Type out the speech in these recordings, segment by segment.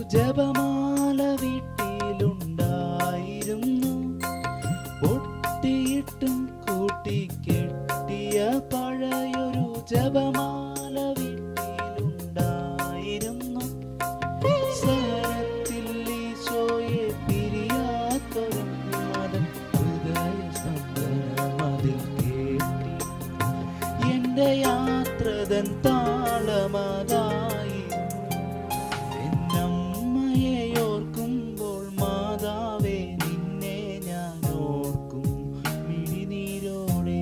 ജപമാല വീട്ടിലുണ്ടായിരുന്നു പൊട്ടിയിട്ടും കൂട്ടിക്കെട്ടിയ പഴയൊരു ജപമാല വീട്ടിലുണ്ടായിരുന്നു സഹനത്തിൽ ഈശോയെ പിരിയാത്തൊരു മതം ഹൃദയ സ്പന്ദനമതിൽ കേട്ടി എന്റെ യാത്രതൻ താളമതായി എന്നമ്മയെ ഓർക്കുമ്പോൾ മാതാവേ നിന്നെ ഞാൻ ഓർക്കും മിഴിനീരോടെ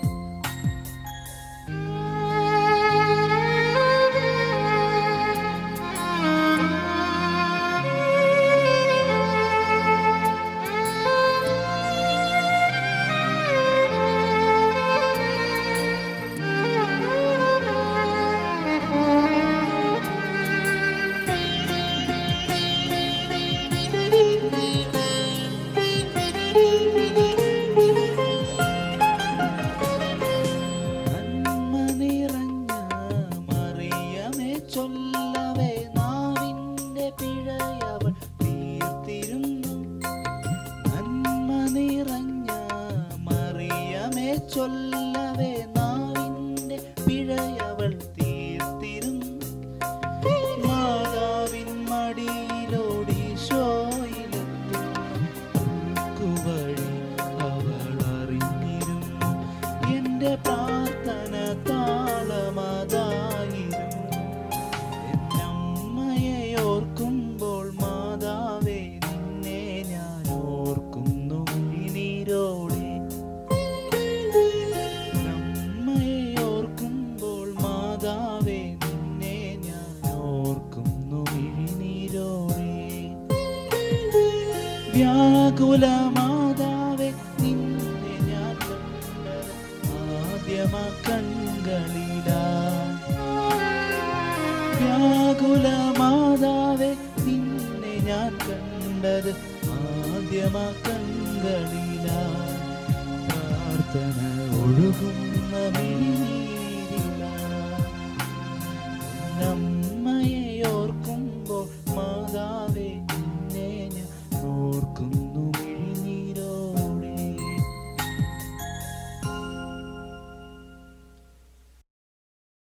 നന്മ നിറഞ്ഞ മറിയമേ ചൊല്ലവേ നാവിൻ്റെ പിഴയവൾ തീർത്തിരുന്നു നന്മ നിറഞ്ഞ മറിയമേ ചൊല്ലവേ നാവിൻ്റെ പിഴയവൾ തീർത്തിരുന്നു മാതാവിൻ മടിയിലോടീശോയിലെത്തുവഴി അവൾ അറിഞ്ഞിരുന്നു എന്റെ പ്രാർത്ഥന താളമതായിരുന്നു എന്നമ്മയെ ഓർക്കുമ്പോൾ മാതാവേ നിന്നെ ഞാൻ ഓർക്കുന്നു മിഴിനീരോടെ നമ്മയെ ഓർക്കുമ്പോൾ മാതാവേ നിന്നെ ഞാൻ ഓർക്കുന്നു മിഴിനീരോടെ വ്യാകുല മാതാവേ നിന്നെ ഞാൻ കണ്ടത് ആദ്യമ കൺകളിലാ വ്യാകുല മാതാവേ നിന്നെ ഞാൻ കണ്ടത് ആദ്യമ കൺകളിലാ പ്രാർത്ഥന ഒഴുകുന്ന മിഴിനീരിലാ നമ്മയെ ഓർക്കുമ്പോൾ മാതാവേ